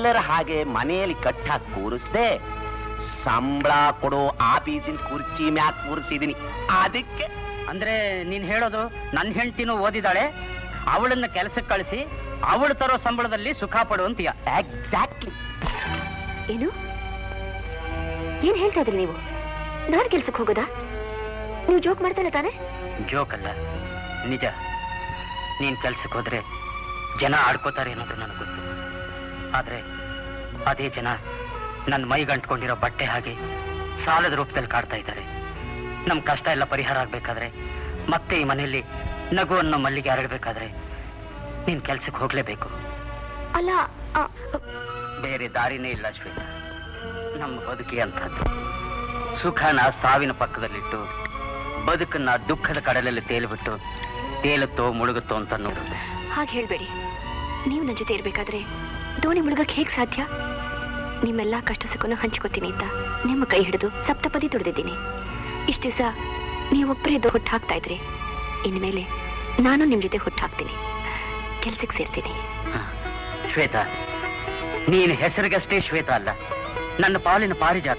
ಎಲ್ಲರ ಹಾಗೆ ಮನೆಯಲ್ಲಿ ಕಟ್ಟಾಕ್ ಕೂರಿಸ್ದೆ ಸಂಬಳ ಕೊಡೋ ಆಫೀಸಿನ ಕುರ್ಚಿ ಮ್ಯಾಕ್ ಕೂರಿಸಿದೀನಿ ಅದಕ್ಕೆ ಅಂದ್ರೆ ನೀನ್ ಹೇಳೋದು ನನ್ನ ಹೆಂಡತಿನೂ ಓದಿದಾಳೆ ಅವಳನ್ನ ಕೆಲಸಕ್ಕೆ ಕಳಿಸಿ ಅವಳು ತರೋ ಸಂಬಳದಲ್ಲಿ ಸುಖ ಪಡುವಂತೀಯ ಎಕ್ಸಾಕ್ಟ್ಲಿ ಏನು ಏನ್ ಹೇಳ್ತಾ ಇದ್ರಿ ನೀವು ನಾನ್ ಕೆಲ್ಸಕ್ಕೆ ಹೋಗೋದಾ ನೀವು ಜೋಕ್ ಮಾಡ್ತಾನೆ ತಾನೆ ಜೋಕ್ ಅಲ್ಲ ನಿಜ ನೀನ್ ಕೆಲ್ಸಕ್ಕೆ ಹೋದ್ರೆ ಜನ ಆಡ್ಕೋತಾರೆ ಅನ್ನೋದು ನನಗೆ ಗೊತ್ತು ಆದ್ರೆ ಅದೇ ಜನ ನನ್ನ ಮೈ ಗಂಟ್ಕೊಂಡಿರೋ ಬಟ್ಟೆ ಹಾಗೆ ಸಾಲದ ರೂಪದಲ್ಲಿ ಕಾಡ್ತಾ ಇದ್ದಾರೆ ನಮ್ ಕಷ್ಟ ಎಲ್ಲ ಪರಿಹಾರ ಆಗ್ಬೇಕಾದ್ರೆ ಮತ್ತೆ ಈ ಮನೆಯಲ್ಲಿ ನಗು ಅನ್ನೋ ಮಲ್ಲಿಗೆ ಹರಡ್ಬೇಕಾದ್ರೆ ನೀನ್ ಕೆಲ್ಸಕ್ಕೆ ಹೋಗ್ಲೇಬೇಕು ಅಲ್ಲ ಆ, ಬೇರೆ ದಾರಿನೇ ಇಲ್ಲ ಶ್ವೇತ ನಮ್ಮ ಬದುಕಿ ಅಂತದ್ದು ಸುಖನ ಸಾವಿನ ಪಕ್ಕದಲ್ಲಿಟ್ಟು ಬದುಕನ್ನ ದುಃಖದ ಕಡಲಲ್ಲಿ ತೇಲಿಬಿಟ್ಟು ತೇಲುತ್ತೋ ಮುಳುಗುತ್ತೋ ಅಂತ ನೋಡುದು ಹಾಗೆ ಹೇಳ್ಬೇಡಿ ನೀವು ನನ್ನ ಜೊತೆ ಇರ್ಬೇಕಾದ್ರೆ ದೋಣಿ ಮುಳುಗಕ್ಕೆ ಹೇಗ್ ಸಾಧ್ಯ ನಿಮ್ಮೆಲ್ಲಾ ಕಷ್ಟ ಸುಖನು ಹಂಚ್ಕೋತೀನಿ ಅಂತ ನಿಮ್ಮ ಕೈ ಹಿಡಿದು ಸಪ್ತಪದಿ ತುಳಿದಿದ್ದೀನಿ ಇಷ್ಟ ದಿವಸ ನೀವೊಬ್ಬರೇ ಎದ್ದು ಹುಟ್ಟು ಹಾಕ್ತಾ ಇದ್ರಿ ಇನ್ಮೇಲೆ ನಾನು ನಿಮ್ ಜೊತೆ ಹುಟ್ಟು ಹಾಕ್ತೀನಿ ಕೆಲ್ಸಕ್ಕೆ ಸೇರ್ತೀನಿ ಹ. ಶ್ವೇತ ನೀನು ಹೆಸರಿಗಷ್ಟೇ ಶ್ವೇತ ಅಲ್ಲ ನನ್ನ ಪಾಲಿನ ಪಾರಿಜಾತ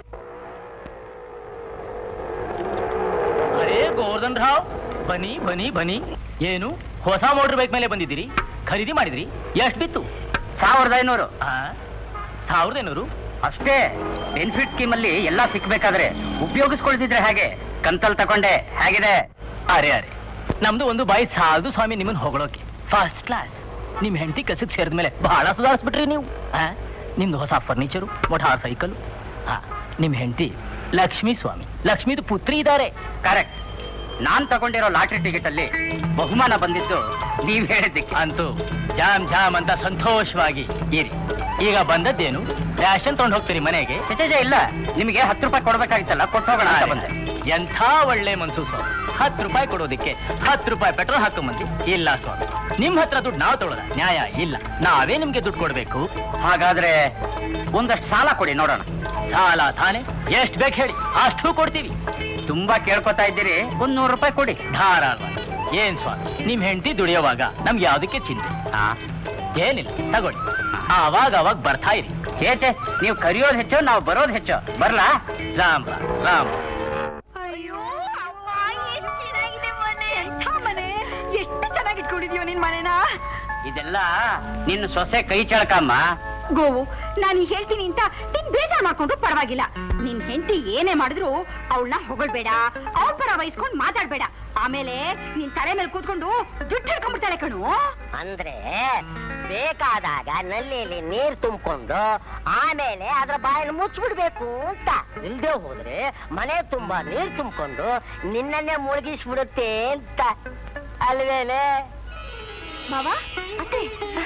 ಅರೇ ಗೋರ್ಧನ್ ರಾವ್ ಬನ್ನಿ ಬನ್ನಿ ಬನ್ನಿ ಏನು ಹೊಸ ಮೋಟರ್ ಬೈಕ್ ಮೇಲೆ ಬಂದಿದ್ದೀರಿ ಖರೀದಿ ಮಾಡಿದ್ರಿ ಎಷ್ಟು ಬಿತ್ತು ಸಾವಿರದ ಐನೂರು ಆ, ಸಾವಿರದ ಐನೂರು ಅಷ್ಟೇ ಬೆನಿಫಿಟ್ ಸ್ಕೀಮ್ ಅಲ್ಲಿ ಎಲ್ಲ ಸಿಕ್ಬೇಕಾದ್ರೆ ಉಪಯೋಗಿಸ್ಕೊಳ್ತಿದ್ರೆ ಹೇಗೆ ಕಂತಲ್ ತಕೊಂಡೆ ಹೇಗಿದೆ ಅರೆ ಅರೆ ನಮ್ದು ಒಂದು ಬಾಯಿ ಸಾಲದು ಸ್ವಾಮಿ ನಿಮ್ಮನ್ನ ಹೊಗಳೋಕೆ ಫಸ್ಟ್ ಕ್ಲಾಸ್ ನಿಮ್ ಹೆಂಡತಿ ಕಸಕ್ ಸೇರಿದ ಮೇಲೆ ಬಹಳ ಸುಧಾರಿಸ್ಬಿಟ್ರಿ ನೀವು ಆ? ನಿಮ್ದು ಹೊಸ ಫರ್ನಿಚರು ಮೊಟಾರ್ ಸೈಕಲ್ ಹಾ ನಿಮ್ ಹೆಂಡತಿ ಲಕ್ಷ್ಮೀ ಸ್ವಾಮಿ ಲಕ್ಷ್ಮೀದು ಪುತ್ರಿ ಇದ್ದಾರೆ ಕರೆಕ್ಟ್ ನಾನ್ ತಗೊಂಡಿರೋ ಲಾಟ್ರಿ ಟಿಕೆಟ್ ಅಲ್ಲಿ ಬಹುಮಾನ ಬಂದಿದ್ದು ನೀವ್ ಹೇಳಿದ್ದಕ್ಕೆ ಅಂತೂ ಜಾಮ್ ಜಾಮ್ ಅಂತ ಸಂತೋಷವಾಗಿ ಇರಿ ಈಗ ಬಂದದ್ದೇನು ರೇಷನ್ ತಗೊಂಡು ಹೋಗ್ತೀರಿ ಮನೆಗೆ ಛೆ, ಛೆ, ಛೆ, ಇಲ್ಲ ನಿಮಗೆ ಹತ್ತು ರೂಪಾಯಿ ಕೊಡ್ಬೇಕಾಗಿತ್ತಲ್ಲ ಕೊಟ್ಟು ಹೋಗೋಣ ಅಂತ ಬಂದೆ ಎಂಥ ಒಳ್ಳೆ ಮನ್ಸು ಸ್ವಾಮಿ ಹತ್ತು ರೂಪಾಯಿ ಕೊಡೋದಿಕ್ಕೆ ಹತ್ತು ರೂಪಾಯಿ ಪೆಟ್ರೋಲ್ ಹಾಕೊಂಬಂದಿ ಇಲ್ಲ ಸ್ವಾಮಿ ನಿಮ್ ಹತ್ರ ದುಡ್ಡು ನಾವು ತಗೊಳ್ಳೋದ ನ್ಯಾಯ ಇಲ್ಲ ನಾವೇ ನಿಮ್ಗೆ ದುಡ್ಡು ಕೊಡ್ಬೇಕು ಹಾಗಾದ್ರೆ ಒಂದಷ್ಟು ಸಾಲ ಕೊಡಿ ನೋಡೋಣ ಸಾಲ ತಾನೆ ಎಷ್ಟ್ ಬೇಕು ಹೇಳಿ ಅಷ್ಟು ಕೊಡ್ತೀವಿ ತುಂಬಾ ಕೇಳ್ಕೊತಾ ಇದ್ದೀರಿ ಒಂದ್ ನೂರು ರೂಪಾಯಿ ಕೊಡಿ ಧಾರಾಳವಾಗಿ ಏನ್ ಸ್ವಾಮಿ ನಿಮ್ ಹೆಂಡತಿ ದುಡಿಯೋವಾಗ ನಮ್ಗೆ ಯಾವ್ದಕ್ಕೆ ಚಿಂತೆ ಹಾ ಏನಿಲ್ಲ ತಗೊಳ್ಳಿ ಆವಾಗ ಅವಾಗ ಬರ್ತಾ ಇರಿ ಛೇ ಛೇ ನೀವು ಕರಿಯೋದು ಹೆಚ್ಚು ನಾವು ಬರೋದು ಹೆಚ್ಚು ಬರ್ಲಾ ರಾಮ್ ರಾಮ್ ರಾಮ್ ಅಯ್ಯೋ ಅವ್ವ ಎಷ್ಟು ಚೆನ್ನಾಗಿದೆ ಮನೆ ಎಂಥ ಮನೆ ಎಷ್ಟು ಚೆನ್ನಾಗಿ ಇಟ್ಕೊಂಡಿದ್ಯೋ ನಿನ್ ಮನೆನ ಇದೆಲ್ಲ ನಿನ್ನ ಸೊಸೆ ಕೈ ಚಳಕಮ್ಮ ಗೋವು ನಾನು ಹೇಳ್ತೀನಿ ಅಂತ ನೀನ್ ಬೇಜಾರ್ ಮಾಡ್ಕೊಂಡ್ರು ಪರವಾಗಿಲ್ಲ ನಿನ್ ಹೆಂಡತಿ ಏನೇ ಮಾಡಿದ್ರು ಅವಳನ್ನ ಹೊಗಳ್ಬೇಡ ಅವಳ ಪರ ವಹಿಸ್ಕೊಂಡ್ ಮಾತಾಡ್ಬೇಡ ಆಮೇಲೆ ನಿನ್ ತಲೆ ಮೇಲೆ ಕೂತ್ಕೊಂಡು ಜುಟ್ಟು ಹಿಡ್ಕೊಂಡ್ಬಿಡ್ತಾಳೆ ಕಣು ಅಂದ್ರೆ ಬೇಕಾದಾಗ ನಲ್ಲಿಯಲ್ಲಿ ನೀರ್ ತುಂಬಿಕೊಂಡು ಆಮೇಲೆ ಅದ್ರ ಬಾಯನ್ನು ಮುಚ್ಚಿಬಿಡ್ಬೇಕು ಅಂತ ಇಲ್ದೇ ಹೋದ್ರೆ ಮನೆ ತುಂಬಾ ನೀರ್ ತುಂಬಿಕೊಂಡು ನಿನ್ನನ್ನೇ ಮುಳುಗಿಸ್ಬಿಡುತ್ತೆ ಅಂತ ಅಲ್ವೇನೆ ಮಾವ ಅತ್ತೆ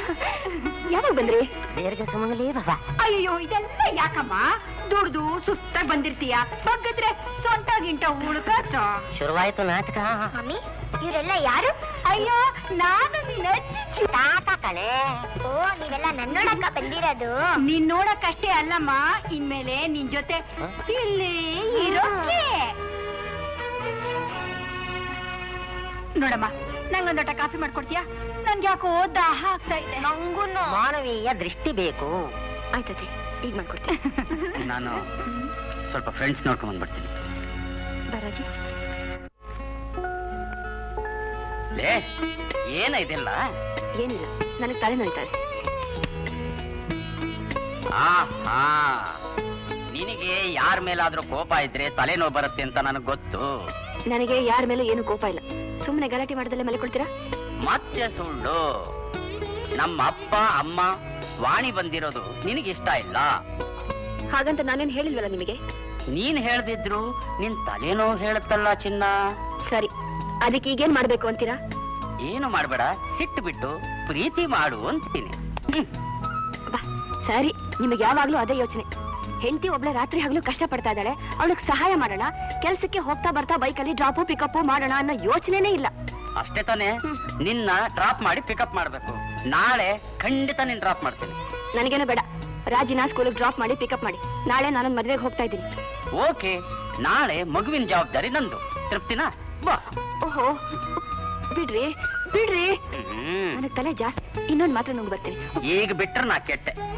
ಯಾವಾಗ ಬಂದ್ರಿ ದೀರ್ಘ ಸುಮಂಗಲಿ ಬಾಬಾ ಅಯ್ಯೋ ಇದೆಲ್ಲ ಯಾಕಮ್ಮ ದುಡ್ದು ಸುಸ್ತಾಗಿ ಬಂದಿರ್ತೀಯ ಬಗ್ಗದ್ರೆ ಸೊಂಟ ಗಿಂಟ ಉಳ್ಕತ್ತ ಶುರುವಾಯ್ತು ನಾಟಕ ಮಮ್ಮಿ ಇವರೆಲ್ಲ ಯಾರು ಅಯ್ಯೋ ನಾನು ನಿನ್ನ ಅಜ್ಜಿ. ತಾತ ಕಣೆ ಓ ನೀವೆಲ್ಲ ನನ್ನೋಡಕ್ಕ ಬಂದಿರೋದು ನೀನ್ ನೋಡಕ್ಕಷ್ಟೇ ಅಲ್ಲಮ್ಮ ಇನ್ಮೇಲೆ ನಿನ್ ಜೊತೆ ಇಲ್ಲಿ ಇರೋಕೆ ನೋಡಮ್ಮ ನಂಗೊಂದ್ ಲೋಟ ಕಾಫಿ ಮಾಡ್ಕೊಡ್ತೀಯಾ ನನ್ಗೆ ಯಾಕೋ ದಾಹ ಆಗ್ತಾ ಇದೆ ನಂಗೂ ಮಾನವೀಯ ದೃಷ್ಟಿ ಬೇಕು ಆಯ್ತತ್ತೆ ಈಗ ಮಾಡ್ಕೊಡ್ತೀನಿ ನಾನು ಸ್ವಲ್ಪ ಫ್ರೆಂಡ್ಸ್ ನೋಡ್ಕೊಂಡ್ ಬಂದ್ಬಿಡ್ತೀನಿ ಬರಾಜಿ ಲೇ ಏನ ಇದೆಲ್ಲ ಏನಿಲ್ಲ ನನಗೆ ತಲೆ ನೋಯ್ತಾ ಇದೆ ಆಹಾ ನಿನಗೆ ಯಾರ ಮೇಲಾದ್ರೂ ಕೋಪ ಇದ್ರೆ ತಲೆನೋವು ಬರುತ್ತೆ ಅಂತ ನನಗೆ ಗೊತ್ತು ನನಗೆ ಯಾರ ಮೇಲೂ ಏನು ಕೋಪ ಇಲ್ಲ ಸುಮ್ಮನೆ ಗಲಾಟೆ ಮಾಡದಲ್ಲೇ ಮಲ್ಕೊಳ್ತೀರಾ ಮತ್ತೆ ಸುಳ್ಳು ನಮ್ಮ ಅಪ್ಪ ಅಮ್ಮ ವಾಣಿ ಬಂದಿರೋದು ನಿನಗಿಷ್ಟ ಇಲ್ಲ ಹಾಗಂತ ನಾನೇನು ಹೇಳಿಲ್ವಲ್ಲ ನಿಮಗೆ ನೀನ್ ಹೇಳ್ದಿದ್ರು ನಿನ್ ತಲೆನೋವು ಹೇಳುತ್ತಲ್ಲ ಚಿನ್ನ ಸರಿ ಅದಕ್ಕೆ ಈಗೇನ್ ಮಾಡ್ಬೇಕು ಅಂತೀರಾ ಏನು ಮಾಡ್ಬೇಡ ಸಿಟ್ಟು ಬಿಟ್ಟು ಪ್ರೀತಿ ಮಾಡು ಅಂತೀನಿ ಹ್ಮ್. ಬಾ ಸರಿ ನಿಮಗೆ ಯಾವಾಗ್ಲೂ ಅದೇ ಯೋಚನೆ ಹೆಂಡತಿ ಒಬ್ಳೆ ರಾತ್ರಿ ಹಗಲು ಕಷ್ಟ ಪಡ್ತಾ ಇದ್ದಾಳೆ ಅವಳಿಗೆ ಸಹಾಯ ಮಾಡೋಣ ಕೆಲ್ಸಕ್ಕೆ ಹೋಗ್ತಾ ಬರ್ತಾ ಬೈಕಲ್ಲಿ ಡ್ರಾಪು ಪಿಕಪ್ ಮಾಡೋಣ ಅನ್ನೋ ಯೋಚನೆನೇ ಇಲ್ಲ ಅಷ್ಟೇ ತಾನೇ ನಿನ್ನ ಡ್ರಾಪ್ ಮಾಡಿ ಪಿಕಪ್ ಮಾಡ್ಬೇಕು ನಾಳೆ ಖಂಡಿತ ನಿನ್ ಡ್ರಾಪ್ ಮಾಡ್ತೀನಿ ನನಗೇನು ಬೇಡ ರಾಜಿನ ಸ್ಕೂಲಿಗೆ ಡ್ರಾಪ್ ಮಾಡಿ ಪಿಕಪ್ ಮಾಡಿ ನಾಳೆ ನಾನೊಂದು ಮದ್ವೆಗೆ ಹೋಗ್ತಾ ಇದ್ದೀನಿ ಓಕೆ ನಾಳೆ ಮಗುವಿನ ಜವಾಬ್ದಾರಿ ನಂದು ತೃಪ್ತಿನಾ ಬಾ ಓಹೋ ಬಿಡ್ರಿ ಬಿಡ್ರಿ ಹ್ಮ್ ನನಗ್ ತಲೆ ಜಾಸ್ತಿ ಇನ್ನೊಂದು ಮಾತ್ರ ನುಂಗ್ ಬರ್ತೀನಿ ಈಗ ಬಿಟ್ರೆ ನಾ ಕೆಟ್ಟೆ